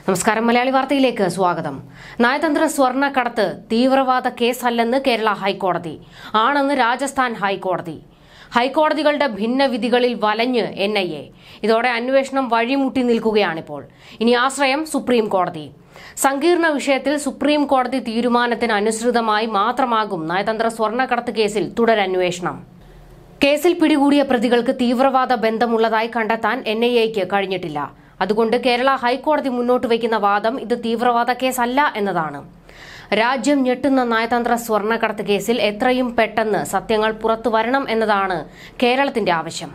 നമസ്കാരം മലയാളി വാർത്തയിലേക്ക് സ്വാഗതം നയതന്ത്ര സ്വർണ്ണക്കടത്ത് തീവ്രവാദ കേസല്ലെന്ന് കേരള ഹൈക്കോടതി ആണെന്ന് രാജസ്ഥാൻ ഹൈക്കോടതി ഹൈക്കോടതികളുടെ ഭിന്നവിധികളിൽ വലഞ്ഞ് എൻ ഐ എ ഇതോടെ അന്വേഷണം വഴിമുട്ടി നിൽക്കുകയാണിപ്പോൾ ഇനി ആശ്രയം സുപ്രീം കോടതി സങ്കീർണ വിഷയത്തിൽ സുപ്രീം കോടതി തീരുമാനത്തിന് അനുസൃതമായി മാത്രമാകും നയതന്ത്ര സ്വർണ്ണക്കടത്ത് കേസിൽ തുടരന്വേഷണം കേസിൽ പിടികൂടിയ പ്രതികൾക്ക് തീവ്രവാദ ബന്ധമുള്ളതായി കണ്ടെത്താൻ എൻ ഐ എക്ക് കഴിഞ്ഞിട്ടില്ല അതുകൊണ്ട് കേരള ഹൈക്കോടതി മുന്നോട്ട് വയ്ക്കുന്ന വാദം ഇത് തീവ്രവാദ കേസല്ല എന്നതാണ് രാജ്യം ഞെട്ടുന്ന നയതന്ത്ര സ്വർണ്ണക്കടത്ത് കേസിൽ എത്രയും പെട്ടെന്ന് സത്യങ്ങൾ പുറത്തു വരണം എന്നതാണ് കേരളത്തിന്റെ ആവശ്യം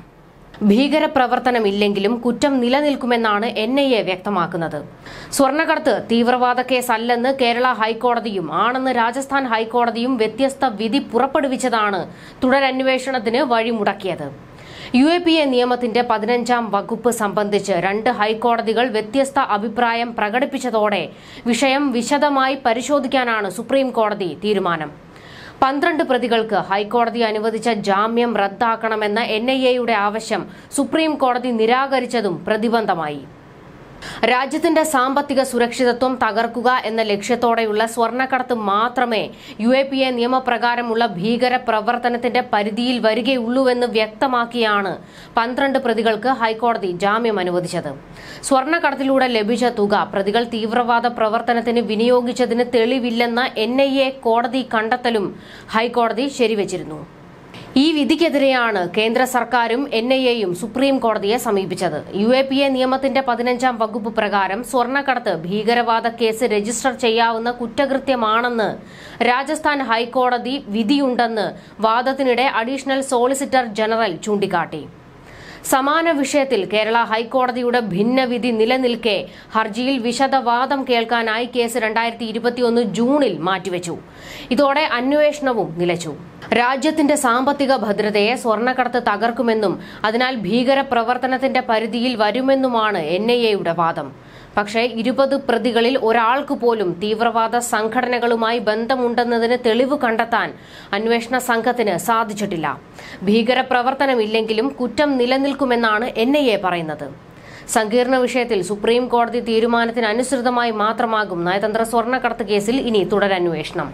ഭീകരപ്രവർത്തനമില്ലെങ്കിലും കുറ്റം നിലനിൽക്കുമെന്നാണ് എൻ ഐ എ വ്യക്തമാക്കുന്നത് സ്വർണ്ണക്കടത്ത് തീവ്രവാദ കേസല്ലെന്ന് കേരള ഹൈക്കോടതിയും ആണെന്ന് രാജസ്ഥാൻ ഹൈക്കോടതിയും വ്യത്യസ്ത വിധി പുറപ്പെടുവിച്ചതാണ് തുടരന്വേഷണത്തിന് വഴിമുടക്കിയത് യു എ പി എ നിയമത്തിന്റെ പതിനഞ്ചാം വകുപ്പ് സംബന്ധിച്ച് രണ്ട് ഹൈക്കോടതികൾ വ്യത്യസ്ത അഭിപ്രായം പ്രകടിപ്പിച്ചതോടെ വിഷയം വിശദമായി പരിശോധിക്കാനാണ് സുപ്രീം കോടതി തീരുമാനം പന്ത്രണ്ട് പ്രതികൾക്ക് ഹൈക്കോടതി അനുവദിച്ച ജാമ്യം റദ്ദാക്കണമെന്ന എൻ ഐ എയുടെ ആവശ്യം സുപ്രീം കോടതി നിരാകരിച്ചതും പ്രതിബന്ധമായി രാജ്യത്തിന്റെ സാമ്പത്തിക സുരക്ഷിതത്വം തകർക്കുക എന്ന ലക്ഷ്യത്തോടെയുള്ള സ്വർണ്ണക്കടത്ത് മാത്രമേ യു എ പി എ നിയമപ്രകാരമുള്ള ഭീകര പ്രവർത്തനത്തിന്റെ പരിധിയിൽ വരികയുള്ളൂവെന്ന് വ്യക്തമാക്കിയാണ് പന്ത്രണ്ട് പ്രതികൾക്ക് ഹൈക്കോടതി ജാമ്യം അനുവദിച്ചത് സ്വർണ്ണക്കടത്തിലൂടെ ലഭിച്ച തുക പ്രതികൾ തീവ്രവാദ പ്രവർത്തനത്തിന് വിനിയോഗിച്ചതിന് തെളിവില്ലെന്ന എൻ ഐ എ കോടതി കണ്ടെത്തലും ഹൈക്കോടതി ശരിവച്ചിരുന്നു ഈ വിധിക്കെതിരെയാണ് കേന്ദ്ര സർക്കാരും എൻ ഐ എയും സുപ്രീം കോടതിയെ സമീപിച്ചത് യു എ പി എ നിയമത്തിന്റെ പതിനഞ്ചാം വകുപ്പ് പ്രകാരം സ്വർണ്ണക്കടത്ത് ഭീകരവാദ കേസ് രജിസ്റ്റർ ചെയ്യാവുന്ന കുറ്റകൃത്യമാണെന്ന് രാജസ്ഥാൻ ഹൈക്കോടതി വിധിയുണ്ടെന്ന് വാദത്തിനിടെ അഡീഷണൽ സോളിസിറ്റർ ജനറൽ ചൂണ്ടിക്കാട്ടി സമാന വിഷയത്തിൽ കേരള ഹൈക്കോടതിയുടെ ഭിന്നവിധി നിലനിൽക്കെ ഹർജിയിൽ വിശദവാദം കേൾക്കാനായി കേസ് രണ്ടായിരത്തി ഇരുപത്തിയൊന്ന് ജൂണിൽ മാറ്റിവെച്ചു ഇതോടെ അന്വേഷണവും നിലച്ചു രാജ്യത്തിന്റെ സാമ്പത്തിക ഭദ്രതയെ സ്വർണ്ണക്കടത്ത് തകർക്കുമെന്നും അതിനാൽ ഭീകര പ്രവർത്തനത്തിന്റെ പരിധിയിൽ വരുമെന്നുമാണ് എൻ ഐ എയുടെ വാദം പക്ഷേ ഇരുപത് പ്രതികളിൽ ഒരാൾക്ക് പോലും തീവ്രവാദ സംഘടനകളുമായി ബന്ധമുണ്ടെന്നതിന് തെളിവ് കണ്ടെത്താൻ അന്വേഷണ സംഘത്തിന് സാധിച്ചിട്ടില്ല ഭീകരപ്രവർത്തനമില്ലെങ്കിലും കുറ്റം നിലനിൽക്കുമെന്നാണ് എൻ ഐ എ പറയുന്നത് സങ്കീർണ വിഷയത്തിൽ സുപ്രീം കോടതി തീരുമാനത്തിനനുസൃതമായി മാത്രമാകും നയതന്ത്ര സ്വർണ്ണക്കടത്ത് കേസിൽ ഇനി തുടരന്വേഷണം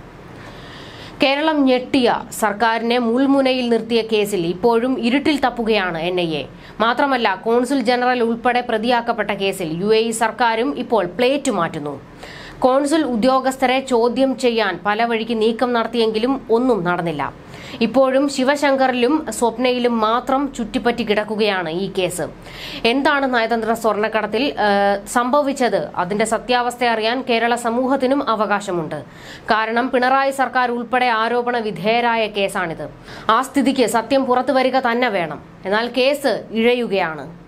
കേരളം ഞെട്ടിയ സർക്കാരിനെ മുൾമുനയിൽ നിർത്തിയ കേസിൽ ഇപ്പോഴും ഇരുട്ടിൽ തപ്പുകയാണ് എൻ ഐ എ മാത്രമല്ല കോൺസുൽ ജനറൽ ഉൾപ്പെടെ പ്രതിയാക്കപ്പെട്ട കേസിൽ യു എ ഇ സർക്കാരും ഇപ്പോൾ പ്ലേറ്റ് മാറ്റുന്നു കോൺസുൽ ഉദ്യോഗസ്ഥരെ ചോദ്യം ചെയ്യാൻ പല വഴിക്ക് നീക്കം നടത്തിയെങ്കിലും ഒന്നും നടന്നില്ല ഇപ്പോഴും ശിവശങ്കറിലും സ്വപ്നയിലും മാത്രം ചുറ്റിപ്പറ്റി കിടക്കുകയാണ് ഈ കേസ് എന്താണ് നയതന്ത്ര സ്വർണ്ണക്കടത്തിൽ ആ, സംഭവിച്ചത് അതിന്റെ സത്യാവസ്ഥ അറിയാൻ കേരള സമൂഹത്തിനും അവകാശമുണ്ട് കാരണം പിണറായി സർക്കാർ ഉൾപ്പെടെ ആരോപണ വിധേയരായ കേസാണിത് ആ സ്ഥിതിക്ക് സത്യം പുറത്തു വരിക തന്നെ വേണം എന്നാൽ കേസ് ഇഴയുകയാണ്